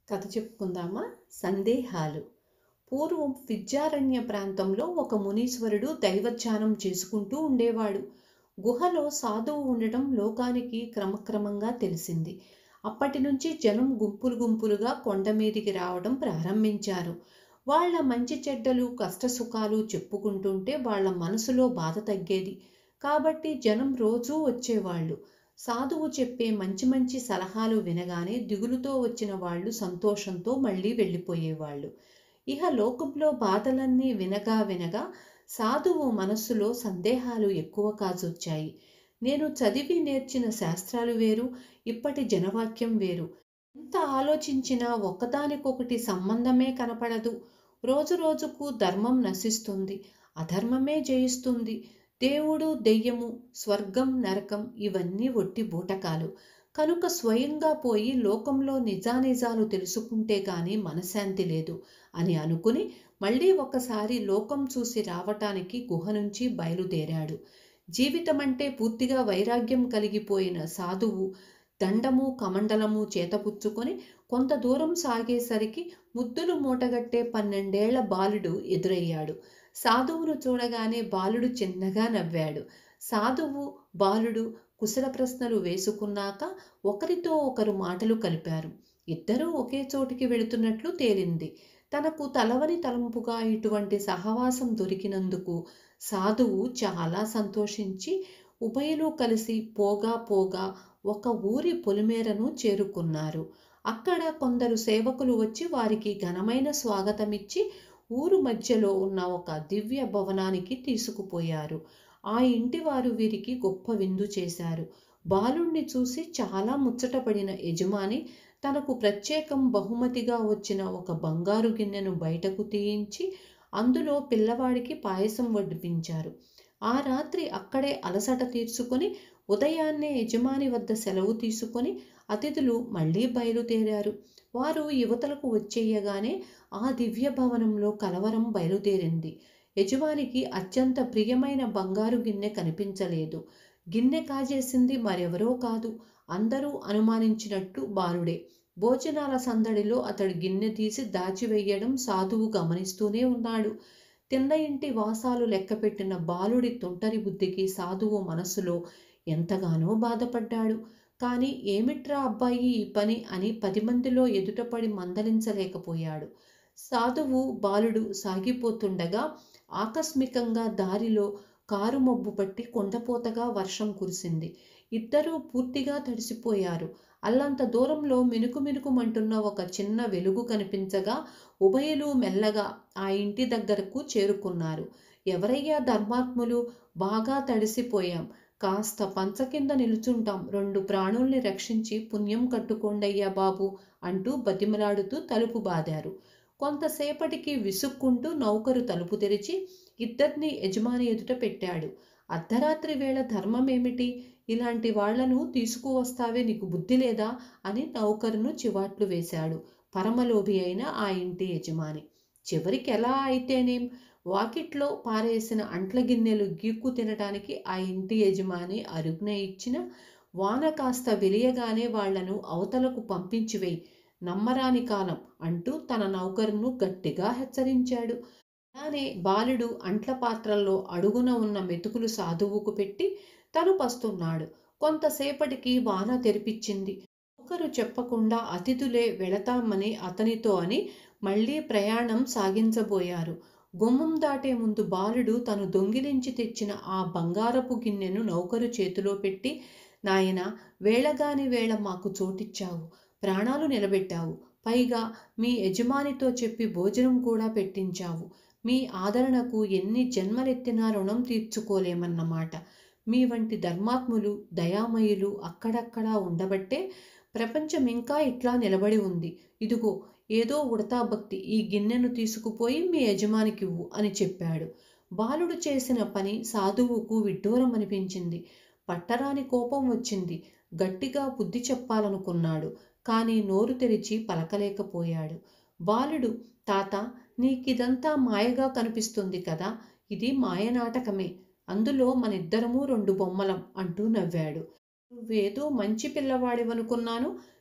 కథ చెప్పుకుందామా సందేహాలు పూర్వం విద్యారణ్య ప్రాంతంలో ఒక మునీశ్వరుడు దైవధ్యానం చేసుకుంటూ ఉండేవాడు గుహలో సాధువు ఉండటం లోకానికి క్రమక్రమంగా తెలిసింది అప్పటి నుంచి జనం గుంపులు గుంపులుగా కొండ మీదికి రావడం ప్రారంభించారు వాళ్ళ మంచి చెడ్డలు కష్టసుఖాలు చెప్పుకుంటుంటే వాళ్ళ మనసులో బాధ తగ్గేది కాబట్టి జనం రోజూ వచ్చేవాళ్ళు సాధువు చెప్పే మంచి మంచి సలహాలు వినగానే దిగులుతో వచ్చిన వాళ్ళు సంతోషంతో మళ్ళీ వెళ్ళిపోయేవాళ్ళు ఇహ లోకంలో బాధలన్నీ వినగా వినగా సాధువు మనస్సులో సందేహాలు ఎక్కువ కాజొచ్చాయి నేను చదివి నేర్చిన శాస్త్రాలు వేరు ఇప్పటి జనవాక్యం వేరు ఎంత ఆలోచించినా ఒకదానికొకటి సంబంధమే కనపడదు రోజు రోజుకు ధర్మం నశిస్తుంది అధర్మమే జయిస్తుంది దేవుడు దెయ్యము స్వర్గం నరకం ఇవన్నీ ఒట్టి బూటకాలు కనుక స్వయంగా పోయి లోకంలో నిజానిజాలు తెలుసుకుంటే గాని మనశ్శాంతి లేదు అని అనుకుని మళ్ళీ ఒకసారి లోకం చూసి రావటానికి గుహ నుంచి బయలుదేరాడు జీవితం అంటే పూర్తిగా వైరాగ్యం కలిగిపోయిన సాధువు దండము కమండలము చేతపుచ్చుకొని కొంత దూరం సాగేసరికి ముద్దులు మూటగట్టే పన్నెండేళ్ల బాలుడు ఎదురయ్యాడు సాధువును చూడగానే బాలుడు చిన్నగా నవ్వాడు సాధువు బాలుడు కుశల ప్రశ్నలు వేసుకున్నాక ఒకరితో ఒకరు మాటలు కలిపారు ఇద్దరూ ఒకే చోటికి వెళుతున్నట్లు తేలింది తనకు తలవని తలంపుగా ఇటువంటి సహవాసం దొరికినందుకు సాధువు చాలా సంతోషించి ఉభయలు కలిసి పోగా పోగా ఒక ఊరి పొలిమేరను చేరుకున్నారు అక్కడ కొందరు సేవకులు వచ్చి వారికి ఘనమైన స్వాగతమిచ్చి ఊరు మధ్యలో ఉన్న ఒక దివ్య భవనానికి తీసుకుపోయారు ఆ ఇంటి వారు వీరికి గొప్ప విందు చేశారు బాలుణ్ణి చూసి చాలా ముచ్చటపడిన యజమాని తనకు ప్రత్యేకం బహుమతిగా వచ్చిన ఒక బంగారు గిన్నెను బయటకు తీయించి అందులో పిల్లవాడికి పాయసం వడ్డిపించారు ఆ రాత్రి అక్కడే అలసట తీర్చుకొని ఉదయాన్నే యజమాని వద్ద సెలవు తీసుకొని అతిథులు మళ్ళీ బయలుదేరారు వారు యువతలకు వచ్చేయగానే ఆ దివ్య భవనంలో కలవరం బయలుదేరింది యజమానికి అత్యంత ప్రియమైన బంగారు గిన్నె కనిపించలేదు గిన్నె కాజేసింది మరెవరో కాదు అందరూ అనుమానించినట్టు బాలుడే భోజనాల సందడిలో అతడు గిన్నె తీసి దాచివేయడం సాధువు గమనిస్తూనే ఉన్నాడు తిన్న ఇంటి వాసాలు లెక్కపెట్టిన బాలుడి తుంటరి బుద్ధికి సాధువు మనసులో ఎంతగానో బాధపడ్డాడు కానీ ఏమిట్రా అబ్బాయి ఈ పని అని పది మందిలో ఎదుటపడి మందలించలేకపోయాడు సాధువు బాలుడు సాగిపోతుండగా ఆకస్మికంగా దారిలో కారు మబ్బు పట్టి కొండపోతగా వర్షం కురిసింది ఇద్దరూ పూర్తిగా తడిసిపోయారు అల్లంత దూరంలో మినుకు మినుకుమంటున్న ఒక చిన్న వెలుగు కనిపించగా ఉభయలు మెల్లగా ఆ ఇంటి దగ్గరకు చేరుకున్నారు ఎవరయ్యా ధర్మాత్ములు బాగా తడిసిపోయాం కాస్త పంచ కింద నిలుచుంటాం రెండు ప్రాణుల్ని రక్షించి పుణ్యం కట్టుకోండయ్యా బాబు అంటూ బతిమలాడుతూ తలుపు బాదారు కొంతసేపటికి విసుక్కుంటూ నౌకరు తలుపు తెరిచి ఇద్దరిని యజమాని ఎదుట పెట్టాడు అర్ధరాత్రి వేళ ధర్మం ఏమిటి ఇలాంటి వాళ్లను తీసుకువస్తావే నీకు బుద్ధి లేదా అని నౌకరును చివాట్లు వేశాడు పరమలోభి అయిన ఆ ఇంటి యజమాని చివరికి ఎలా అయితేనేం వాకిట్లో పారేసిన అంట్ల గిన్నెలు గీక్కు తినటానికి ఆ ఇంటి యజమాని అరుగ్న ఇచ్చిన వాన కాస్త వెలియగానే వాళ్లను అవతలకు పంపించివేయి నమ్మరాని కాలం అంటూ తన నౌకరును గట్టిగా హెచ్చరించాడు అలానే బాలుడు అంట్ల పాత్రల్లో అడుగున ఉన్న మెతుకులు సాధువుకు పెట్టి తను పస్తున్నాడు కొంతసేపటికి వాన తెరిపించింది ఒకరు చెప్పకుండా అతిథులే వెళతామని అతనితో అని మళ్ళీ ప్రయాణం సాగించబోయారు గుమ్మం దాటే ముందు బాలుడు తను దొంగిలించి తెచ్చిన ఆ బంగారపు గిన్నెను నౌకరు చేతిలో పెట్టి నాయన వేళగాని వేళ మాకు చోటిచ్చావు ప్రాణాలు నిలబెట్టావు పైగా మీ యజమానితో చెప్పి భోజనం కూడా పెట్టించావు మీ ఆదరణకు ఎన్ని జన్మలెత్తినా రుణం తీర్చుకోలేమన్నమాట మీ వంటి ధర్మాత్ములు దయామయులు అక్కడక్కడా ఉండబట్టే ప్రపంచం ఇంకా ఇట్లా నిలబడి ఉంది ఇదిగో ఏదో ఉడతా భక్తి ఈ గిన్నెను తీసుకుపోయి మీ యజమానికివ్వు అని చెప్పాడు బాలుడు చేసిన పని సాధువుకు విడ్డూరం అనిపించింది పట్టరాని కోపం వచ్చింది గట్టిగా బుద్ధి చెప్పాలనుకున్నాడు కానీ నోరు తెరిచి పలకలేకపోయాడు బాలుడు తాత నీకిదంతా మాయగా కనిపిస్తుంది కదా ఇది మాయనాటకమే అందులో మనిద్దరము రెండు బొమ్మలం అంటూ నవ్వాడు నువ్వేదో మంచి పిల్లవాడివనుకున్నాను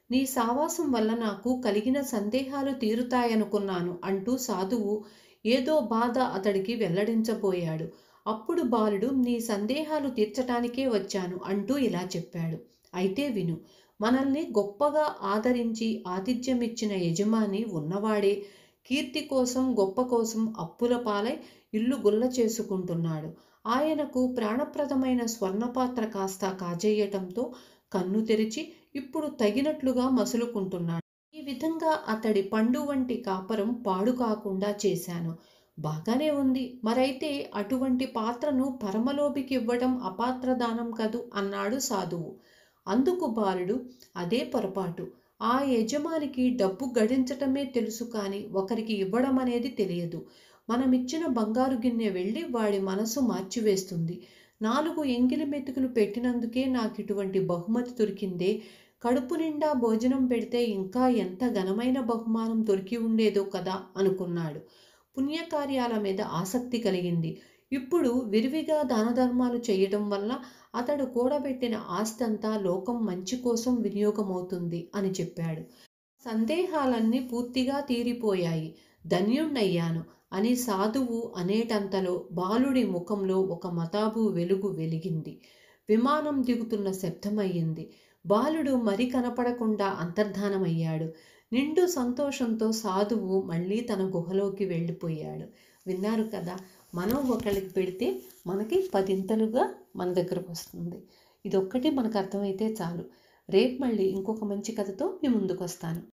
నీ సావాసం వల్ల నాకు కలిగిన సందేహాలు తీరుతాయనుకున్నాను అంటూ సాధువు ఏదో బాధ అతడికి వెల్లడించబోయాడు అప్పుడు బాలుడు నీ సందేహాలు తీర్చటానికే వచ్చాను అంటూ ఇలా చెప్పాడు అయితే విను మనల్ని గొప్పగా ఆదరించి ఆతిథ్యమిచ్చిన యజమాని ఉన్నవాడే కీర్తి కోసం గొప్ప కోసం అప్పుల పాలై ఇల్లు గుల్ల చేసుకుంటున్నాడు ఆయనకు ప్రాణప్రదమైన స్వర్ణపాత్ర కాస్త కాజేయటంతో కన్ను తెరిచి ఇప్పుడు తగినట్లుగా మసులుకుంటున్నాడు ఈ విధంగా అతడి పండు వంటి కాపరం పాడు కాకుండా చేశాను బాగానే ఉంది మరైతే అటువంటి పాత్రను పరమలోభికి ఇవ్వడం అపాత్రదానం కదూ అన్నాడు సాధువు అందుకు బాలుడు అదే పొరపాటు ఆ యజమానికి డబ్బు గడించటమే తెలుసు కానీ ఒకరికి ఇవ్వడం అనేది తెలియదు మనమిచ్చిన బంగారు గిన్నె వెళ్ళి వాడి మనసు మార్చివేస్తుంది నాలుగు ఎంగిలి మెతుకులు పెట్టినందుకే నాకు ఇటువంటి బహుమతి దొరికిందే కడుపు నిండా భోజనం పెడితే ఇంకా ఎంత ఘనమైన బహుమానం దొరికి ఉండేదో కదా అనుకున్నాడు పుణ్యకార్యాల మీద ఆసక్తి కలిగింది ఇప్పుడు విరివిగా దానధర్మాలు చేయటం వల్ల అతడు కూడబెట్టిన ఆస్తంతా లోకం మంచి కోసం వినియోగమవుతుంది అని చెప్పాడు సందేహాలన్నీ పూర్తిగా తీరిపోయాయి ధన్యుణ్ణయ్యాను అని సాధువు అనేటంతలో బాలుడి ముఖంలో ఒక మతాబు వెలుగు వెలిగింది విమానం దిగుతున్న శబ్దమయ్యింది బాలుడు మరి కనపడకుండా అంతర్ధానమయ్యాడు నిండు సంతోషంతో సాధువు మళ్ళీ తన గుహలోకి వెళ్ళిపోయాడు విన్నారు కదా మనం ఒకరికి పెడితే మనకి పదింతలుగా మన దగ్గరకు వస్తుంది ఇదొక్కటి మనకు అర్థమైతే చాలు రేపు మళ్ళీ ఇంకొక మంచి కథతో మీ ముందుకు వస్తాను